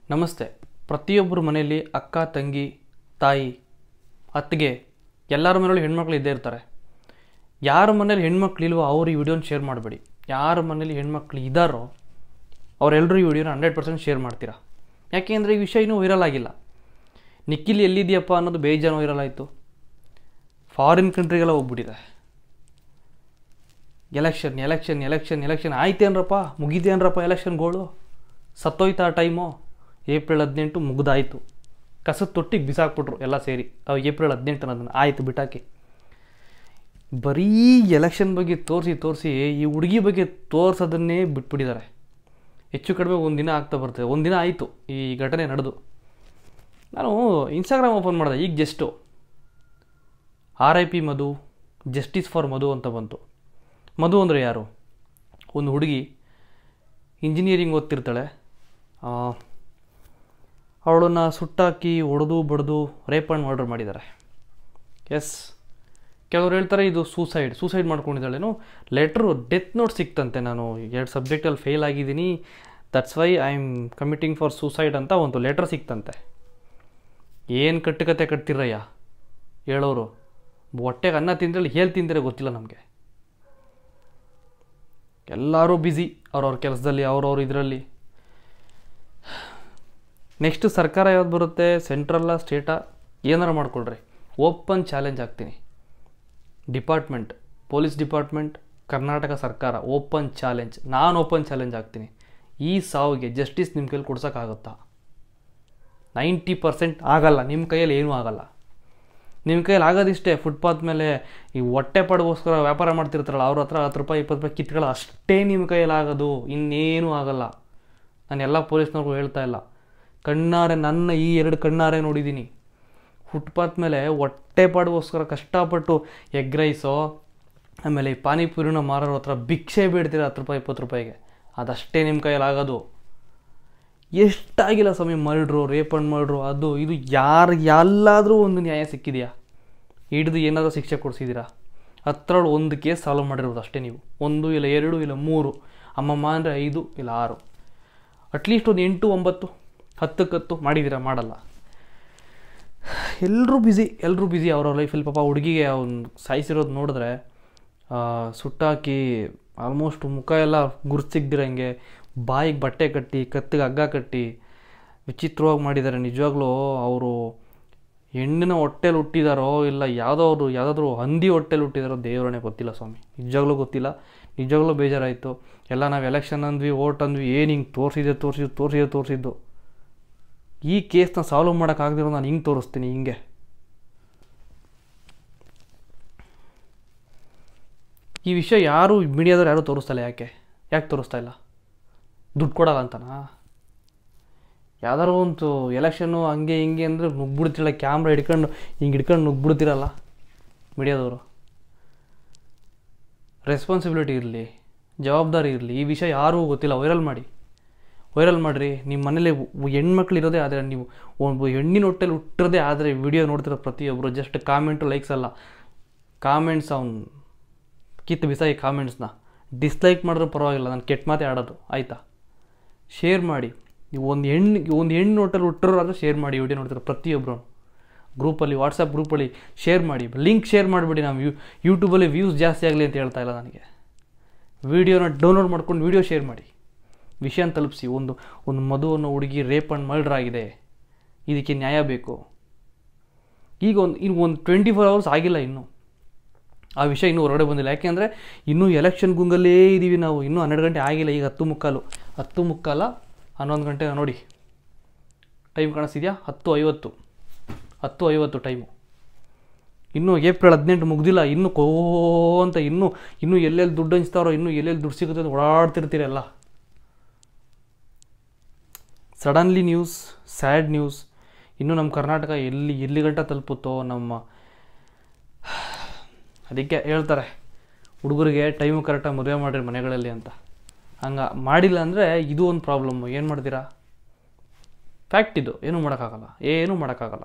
ನಮಸ್ತೆ ಪ್ರತಿಯೊಬ್ಬರ ಮನೆಯಲ್ಲಿ ಅಕ್ಕ ತಂಗಿ ತಾಯಿ ಅತ್ತಿಗೆ ಎಲ್ಲರ ಮನೆಯಲ್ಲೂ ಹೆಣ್ಮಕ್ಳು ಇದ್ದೇ ಇರ್ತಾರೆ ಯಾರ ಮನೇಲಿ ಹೆಣ್ಮಕ್ಳು ಇಲ್ವೋ ಅವ್ರು ಈ ವಿಡಿಯೋನ ಶೇರ್ ಮಾಡಬೇಡಿ ಯಾರ ಮನೇಲಿ ಹೆಣ್ಮಕ್ಳು ಇದ್ದಾರೋ ಅವರೆಲ್ಲರೂ ಈ ವಿಡಿಯೋನ ಹಂಡ್ರೆಡ್ ಪರ್ಸೆಂಟ್ ಶೇರ್ ಮಾಡ್ತೀರಾ ಯಾಕೆಂದರೆ ಈ ವಿಷಯ ಇನ್ನೂ ವೈರಲ್ ಆಗಿಲ್ಲ ನಿಖಿಲ್ ಎಲ್ಲಿದೆಯಪ್ಪ ಅನ್ನೋದು ಬೇಜಾನು ವೈರಲ್ ಆಯಿತು ಫಾರಿನ್ ಕಂಟ್ರಿಗೆಲ್ಲ ಹೋಗ್ಬಿಟ್ಟಿದೆ ಎಲೆಕ್ಷನ್ ಎಲೆಕ್ಷನ್ ಎಲೆಕ್ಷನ್ ಎಲೆಕ್ಷನ್ ಆಯ್ತೇನ್ರಪ್ಪ ಮುಗಿತೇನ್ರಪ್ಪ ಎಲೆಕ್ಷನ್ಗಳು ಸತ್ತೋಯ್ತಾ ಟೈಮು ಏಪ್ರಿಲ್ ಹದಿನೆಂಟು ಮುಗ್ದಾಯಿತು ಕಸದ ತೊಟ್ಟಿಗೆ ಬಿಸಾಕ್ಬಿಟ್ರು ಎಲ್ಲ ಸೇರಿ ಅವು ಏಪ್ರಿಲ್ ಹದಿನೆಂಟು ಅನ್ನೋದನ್ನು ಆಯಿತು ಬಿಟಾಕಿ ಬರೀ ಎಲೆಕ್ಷನ್ ಬಗ್ಗೆ ತೋರಿಸಿ ತೋರಿಸಿ ಈ ಹುಡುಗಿ ಬಗ್ಗೆ ತೋರಿಸೋದನ್ನೇ ಬಿಟ್ಬಿಟ್ಟಿದ್ದಾರೆ ಹೆಚ್ಚು ಕಡಿಮೆ ಒಂದು ದಿನ ಆಗ್ತಾ ಬರ್ತದೆ ಒಂದು ದಿನ ಆಯಿತು ಈ ಘಟನೆ ನಡೆದು ನಾನು ಇನ್ಸ್ಟಾಗ್ರಾಮ್ ಓಪನ್ ಮಾಡಿದೆ ಈಗ just R I P Madhu justice for Madhu ಅಂತ ಬಂತು ಮಧು ಅಂದರೆ ಯಾರು ಒಂದು ಹುಡುಗಿ ಇಂಜಿನಿಯರಿಂಗ್ ಓದ್ತಿರ್ತಾಳೆ ಅವಳನ್ನು ಸುಟ್ಟಾಕಿ ಹೊಡೆದು ಬಡ್ದು ರೇಪ್ ಆ್ಯಂಡ್ ಮರ್ಡರ್ ಮಾಡಿದ್ದಾರೆ ಎಸ್ ಕೆಲವ್ರು ಹೇಳ್ತಾರೆ ಇದು ಸೂಸೈಡ್ ಸೂಸೈಡ್ ಮಾಡ್ಕೊಂಡಿದ್ದಾಳೇನು ಲೆಟ್ರು ಡೆತ್ ನೋಟ್ ಸಿಕ್ತಂತೆ ನಾನು ಎರಡು ಸಬ್ಜೆಕ್ಟಲ್ಲಿ ಫೇಲ್ ಆಗಿದ್ದೀನಿ that's why I am committing for suicide ಅಂತ ಒಂದು ಲೆಟ್ರ್ ಸಿಕ್ತಂತೆ ಏನು ಕಟ್ಟುಕತೆ ಕಟ್ತಿರಯ್ಯ ಹೇಳೋರು ಹೊಟ್ಟೆಗೆ ಅನ್ನ ತಿಂದ್ರಲ್ಲಿ ಹೇಳಿ ತಿಂದರೆ ಗೊತ್ತಿಲ್ಲ ನಮಗೆ ಎಲ್ಲರೂ ಬ್ಯುಸಿ ಅವ್ರವ್ರ ಕೆಲಸದಲ್ಲಿ ಅವ್ರವ್ರ ಇದರಲ್ಲಿ ನೆಕ್ಸ್ಟ್ ಸರ್ಕಾರ ಯಾವ್ದು ಬರುತ್ತೆ ಸೆಂಟ್ರಲ್ಲ ಸ್ಟೇಟಾ ಏನಾರು ಮಾಡ್ಕೊಳ್ರಿ ಓಪನ್ ಚಾಲೆಂಜ್ ಆಗ್ತೀನಿ ಡಿಪಾರ್ಟ್ಮೆಂಟ್ ಪೊಲೀಸ್ ಡಿಪಾರ್ಟ್ಮೆಂಟ್ ಕರ್ನಾಟಕ ಸರ್ಕಾರ ಓಪನ್ ಚಾಲೆಂಜ್ ನಾನು ಓಪನ್ ಚಾಲೆಂಜ್ ಆಗ್ತೀನಿ ಈ ಸಾವಿಗೆ ಜಸ್ಟಿಸ್ ನಿಮ್ಮ ಕೈಯಲ್ಲಿ ಕೊಡ್ಸೋಕ್ಕಾಗುತ್ತಾ ನೈಂಟಿ ಪರ್ಸೆಂಟ್ ಆಗಲ್ಲ ನಿಮ್ಮ ಕೈಯಲ್ಲಿ ಏನೂ ಆಗಲ್ಲ ನಿಮ್ಮ ಕೈಯಲ್ಲಿ ಆಗೋದಿಷ್ಟೇ ಫುಟ್ಪಾತ್ ಮೇಲೆ ಈ ಹೊಟ್ಟೆ ಪಡಗೋಸ್ಕರ ವ್ಯಾಪಾರ ಮಾಡ್ತಿರ್ತಾರಲ್ಲ ಅವ್ರ ಹತ್ರ ಹತ್ತು ರೂಪಾಯಿ ಇಪ್ಪತ್ತು ರೂಪಾಯಿ ಕಿತ್ಕೊಳ್ಳೋ ಅಷ್ಟೇ ನಿಮ್ಮ ಕೈಯಲ್ಲಿ ಆಗೋದು ಇನ್ನೇನೂ ಆಗಲ್ಲ ನಾನು ಎಲ್ಲ ಪೊಲೀಸ್ನವ್ರಿಗೂ ಹೇಳ್ತಾ ಇಲ್ಲ ಕಣ್ಣಾರೆ ನನ್ನ ಈ ಎರಡು ಕಣ್ಣಾರೆ ನೋಡಿದ್ದೀನಿ ಫುಟ್ಪಾತ್ ಮೇಲೆ ಹೊಟ್ಟೆ ಪಾಡಿಗೋಸ್ಕರ ಕಷ್ಟಪಟ್ಟು ಎಗ್ ರೈಸೋ ಆಮೇಲೆ ಈ ಪಾನಿಪುರಿನ ಮಾರೋರ ಹತ್ರ ಭಿಕ್ಷೆ ಬೇಡ್ತೀರ ಹತ್ತು ರೂಪಾಯಿ ಇಪ್ಪತ್ತು ರೂಪಾಯಿಗೆ ಅದಷ್ಟೇ ನಿಮ್ಮ ಕೈಯಲ್ಲಿ ಆಗೋದು ಎಷ್ಟಾಗಿಲ್ಲ ಸ್ವಾಮಿ ಮರ್ಡ್ರು ರೇಪ್ ಅಂಡ್ ಮರ್ಡ್ರು ಅದು ಇದು ಯಾರು ಎಲ್ಲಾದರೂ ಒಂದು ನ್ಯಾಯ ಸಿಕ್ಕಿದೆಯಾ ಹಿಡಿದು ಏನಾದರೂ ಶಿಕ್ಷೆ ಕೊಡಿಸಿದ್ದೀರಾ ಹತ್ತರಲ್ಲಿ ಒಂದು ಕೇಸ್ ಸಾಲ್ವ್ ಮಾಡಿರೋದು ಅಷ್ಟೇ ನೀವು ಒಂದು ಇಲ್ಲ ಎರಡು ಇಲ್ಲ ಮೂರು ಅಮ್ಮಮ್ಮ ಅಂದರೆ ಐದು ಇಲ್ಲ ಆರು ಅಟ್ಲೀಸ್ಟ್ ಒಂದು ಎಂಟು ಒಂಬತ್ತು ಹತ್ತಕ್ಕೆ ಹತ್ತು ಮಾಡಿದ್ದೀರಾ ಮಾಡಲ್ಲ ಎಲ್ಲರೂ ಬ್ಯುಸಿ ಎಲ್ಲರೂ ಬ್ಯುಸಿ ಅವ್ರವ್ರ ಲೈಫಲ್ಲಿ ಪಾಪ ಹುಡುಗಿಗೆ ಅವ್ನು ಸಾಯಿಸಿರೋದು ನೋಡಿದ್ರೆ ಸುಟ್ಟಾಕಿ ಆಲ್ಮೋಸ್ಟ್ ಮುಖ ಎಲ್ಲ ಗುರ್ತು ಸಿಗ್ದಿರಂಗೆ ಬಾಯಿಗೆ ಬಟ್ಟೆ ಕಟ್ಟಿ ಕತ್ತಿಗೆ ಹಗ್ಗ ಕಟ್ಟಿ ವಿಚಿತ್ರವಾಗಿ ಮಾಡಿದ್ದಾರೆ ನಿಜವಾಗ್ಲೂ ಅವರು ಹೆಣ್ಣಿನ ಹೊಟ್ಟೆಲಿ ಹುಟ್ಟಿದಾರೋ ಇಲ್ಲ ಯಾವುದೋ ಅವರು ಯಾವುದಾದ್ರೂ ಹಂದಿ ಹೊಟ್ಟೆಲಿ ಹುಟ್ಟಿದಾರೋ ದೇವರೇ ಗೊತ್ತಿಲ್ಲ ಸ್ವಾಮಿ ನಿಜವಾಗ್ಲೂ ಗೊತ್ತಿಲ್ಲ ನಿಜವಾಗ್ಲೂ ಬೇಜಾರಾಯಿತು ಎಲ್ಲ ನಾವು ಎಲೆಕ್ಷನ್ ಅಂದ್ವಿ ಓಟ್ ಅಂದ್ವಿ ಏನು ಹಿಂಗೆ ತೋರಿಸಿದೆ ತೋರಿಸಿದ್ದು ತೋರಿಸಿದೆ ತೋರಿಸಿದ್ದು ಈ ಕೇಸ್ನ ಸಾಲ್ವ್ ಮಾಡೋಕ್ಕಾಗದಿರೋ ನಾನು ಹಿಂಗೆ ತೋರಿಸ್ತೀನಿ ಹಿಂಗೆ ಈ ವಿಷಯ ಯಾರು ಮೀಡಿಯಾದವ್ರು ಯಾರೂ ತೋರಿಸ್ತಲ್ಲ ಯಾಕೆ ಯಾಕೆ ತೋರಿಸ್ತಾ ಇಲ್ಲ ದುಡ್ಡು ಕೊಡಲ್ಲ ಅಂತನಾ ಯಾವ್ದಾರು ಒಂದು ಎಲೆಕ್ಷನ್ನು ಹಂಗೆ ಹಿಂಗೆ ಅಂದರೆ ನುಗ್ಬಿಡ್ತಿರಲ್ಲ ಕ್ಯಾಮ್ರಾ ಹಿಡ್ಕೊಂಡು ಹಿಂಗೆ ಹಿಡ್ಕೊಂಡು ನುಗ್ಬಿಡ್ತಿರಲ್ಲ ಮೀಡಿಯಾದವರು ರೆಸ್ಪಾನ್ಸಿಬಿಲಿಟಿ ಇರಲಿ ಜವಾಬ್ದಾರಿ ಇರಲಿ ಈ ವಿಷಯ ಯಾರಿಗೂ ಗೊತ್ತಿಲ್ಲ ವೈರಲ್ ಮಾಡಿ ವೈರಲ್ ಮಾಡಿರಿ ನಿಮ್ಮ ಮನೇಲಿ ಹೆಣ್ಮಕ್ಳು ಇರೋದೇ ಆದರೆ ನೀವು ಒಂದು ಹೆಣ್ಣಿನ ಹೊಟ್ಟೆಲಿ ಹುಟ್ಟಿರೋದೇ ಆದರೆ ವಿಡಿಯೋ ನೋಡ್ತಿರೋ ಪ್ರತಿಯೊಬ್ಬರು ಜಸ್ಟ್ ಕಾಮೆಂಟು ಲೈಕ್ಸ್ ಅಲ್ಲ ಕಾಮೆಂಟ್ಸ್ ಅವ್ನು ಕಿತ್ತು ಬಿಸಾಯಿ ಕಾಮೆಂಟ್ಸ್ನ ಡಿಸ್ಲೈಕ್ ಮಾಡಿದ್ರೂ ಪರವಾಗಿಲ್ಲ ನಾನು ಕೆಟ್ಟ ಮಾತೇ ಆಡೋದು ಆಯಿತಾ ಶೇರ್ ಮಾಡಿ ನೀವು ಒಂದು ಹೆಣ್ಣು ಒಂದು ಹೆಣ್ಣು ಹೊಟ್ಟೆಲಿ ಹುಟ್ಟಿರೋರಾದ್ರೂ ಶೇರ್ ಮಾಡಿ ವಿಡಿಯೋ ನೋಡ್ತಿರೋ ಪ್ರತಿಯೊಬ್ಬರು ಗ್ರೂಪಲ್ಲಿ ವಾಟ್ಸಪ್ ಗ್ರೂಪಲ್ಲಿ ಶೇರ್ ಮಾಡಿ ಲಿಂಕ್ ಶೇರ್ ಮಾಡಿಬಿಡಿ ನಾವು ಯೂ ಯೂಟ್ಯೂಬಲ್ಲಿ ವ್ಯೂಸ್ ಜಾಸ್ತಿ ಆಗಲಿ ಅಂತ ಹೇಳ್ತಾ ಇಲ್ಲ ನನಗೆ ವೀಡಿಯೋನ ಡೌನ್ಲೋಡ್ ಮಾಡ್ಕೊಂಡು ವೀಡಿಯೋ ಶೇರ್ ಮಾಡಿ ವಿಷಯನ ತಲುಪಿಸಿ ಒಂದು ಒಂದು ಮಧು ಅನ್ನೋ ಹುಡುಗಿ ರೇಪ್ ಆ್ಯಂಡ್ ಮರ್ಡರ್ ಆಗಿದೆ ಇದಕ್ಕೆ ನ್ಯಾಯ ಬೇಕು ಈಗ ಒಂದು ಇನ್ನು ಒಂದು ಟ್ವೆಂಟಿ ಫೋರ್ ಅವರ್ಸ್ ಆಗಿಲ್ಲ ಇನ್ನೂ ಆ ವಿಷಯ ಇನ್ನೂ ಹೊರಗಡೆ ಬಂದಿಲ್ಲ ಯಾಕೆಂದರೆ ಇನ್ನೂ ಎಲೆಕ್ಷನ್ ಗುಂಗಲ್ಲೇ ಇದ್ದೀವಿ ನಾವು ಇನ್ನೂ ಹನ್ನೆರಡು ಗಂಟೆ ಆಗಿಲ್ಲ ಈಗ ಹತ್ತು ಮುಕ್ಕಾಲು ಹತ್ತು ಮುಕ್ಕಾಲ ಹನ್ನೊಂದು ಗಂಟೆ ನೋಡಿ ಟೈಮ್ ಕಾಣಿಸ್ತಿದೆಯಾ ಹತ್ತು ಐವತ್ತು ಹತ್ತು ಐವತ್ತು ಟೈಮು ಇನ್ನೂ ಏಪ್ರಿಲ್ ಹದಿನೆಂಟು ಮುಗ್ದಿಲ್ಲ ಇನ್ನೂ ಕೋ ಅಂತ ಇನ್ನೂ ಇನ್ನೂ ಎಲ್ಲೆಲ್ಲಿ ದುಡ್ಡು ಹಂಚ್ತಾರೋ ಇನ್ನೂ ಎಲ್ಲೆಲ್ಲಿ ದುಡ್ಡು ಸಿಗುತ್ತೆ ಅಂತ ಓಡಾಡ್ತಿರ್ತೀರಲ್ಲ ಸಡನ್ಲಿ ನ್ಯೂಸ್ ಸ್ಯಾಡ್ ನ್ಯೂಸ್ ಇನ್ನೂ ನಮ್ಮ ಕರ್ನಾಟಕ ಎಲ್ಲಿ ಎಲ್ಲಿ ಗಂಟ ತಲುಪುತ್ತೋ ನಮ್ಮ ಅದಕ್ಕೆ ಹೇಳ್ತಾರೆ ಹುಡುಗರಿಗೆ ಟೈಮು ಕರೆಕ್ಟಾಗಿ ಮದುವೆ ಮಾಡಿರಿ ಮನೆಗಳಲ್ಲಿ ಅಂತ ಹಂಗೆ ಮಾಡಿಲ್ಲ ಅಂದರೆ ಇದು ಒಂದು ಪ್ರಾಬ್ಲಮ್ಮು ಏನು ಮಾಡ್ತೀರಾ ಫ್ಯಾಕ್ಟ್ ಇದು ಏನೂ ಮಾಡೋಕ್ಕಾಗಲ್ಲ ಏನೂ ಮಾಡೋಕ್ಕಾಗಲ್ಲ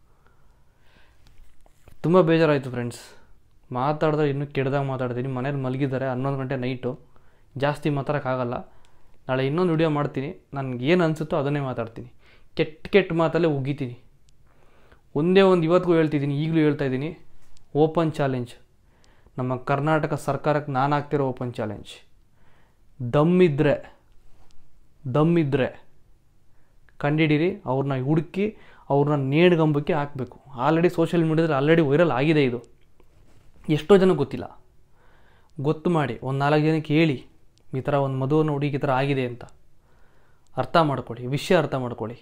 ತುಂಬ ಬೇಜಾರಾಯಿತು ಫ್ರೆಂಡ್ಸ್ ಮಾತಾಡಿದ್ರೆ ಇನ್ನೂ ಕೆಡ್ದಾಗ ಮಾತಾಡ್ತೀನಿ ಮನೇಲಿ ಮಲಗಿದ್ದಾರೆ ಹನ್ನೊಂದು ಗಂಟೆ ನೈಟು ಜಾಸ್ತಿ ಮಾತಾಡೋಕ್ಕಾಗಲ್ಲ ನಾಳೆ ಇನ್ನೊಂದು ವಿಡಿಯೋ ಮಾಡ್ತೀನಿ ನನಗೆ ಏನು ಅನಿಸುತ್ತೋ ಅದನ್ನೇ ಮಾತಾಡ್ತೀನಿ ಕೆಟ್ಟ ಕೆಟ್ಟ ಮಾತಲ್ಲೇ ಉಗಿತೀನಿ ಒಂದೇ ಒಂದು ಇವತ್ತಿಗೂ ಹೇಳ್ತಿದ್ದೀನಿ ಈಗಲೂ ಹೇಳ್ತಾ ಇದ್ದೀನಿ ಓಪನ್ ಚಾಲೆಂಜ್ ನಮ್ಮ ಕರ್ನಾಟಕ ಸರ್ಕಾರಕ್ಕೆ ನಾನು ಹಾಕ್ತಿರೋ ಓಪನ್ ಚಾಲೆಂಜ್ ದಮ್ಮಿದ್ರೆ ದಮ್ಮಿದ್ರೆ ಕಂಡಿಡೀರಿ ಅವ್ರನ್ನ ಹುಡುಕಿ ಅವ್ರನ್ನ ನೇಣ್ಗಂಬಕ್ಕೆ ಹಾಕಬೇಕು ಆಲ್ರೆಡಿ ಸೋಷಿಯಲ್ ಮೀಡಿಯಾದಲ್ಲಿ ಆಲ್ರೆಡಿ ವೈರಲ್ ಆಗಿದೆ ಇದು ಎಷ್ಟೋ ಜನ ಗೊತ್ತಿಲ್ಲ ಗೊತ್ತು ಮಾಡಿ ಒಂದು ನಾಲ್ಕು ಜನಕ್ಕೆ ಹೇಳಿ ಈ ಥರ ಒಂದು ಮದುವನ್ನು ಹುಡುಗಿ ಈ ಥರ ಆಗಿದೆ ಅಂತ ಅರ್ಥ ಮಾಡ್ಕೊಳ್ಳಿ ವಿಷಯ ಅರ್ಥ ಮಾಡ್ಕೊಳ್ಳಿ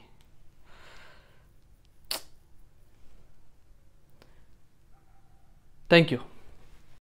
ಥ್ಯಾಂಕ್ ಯು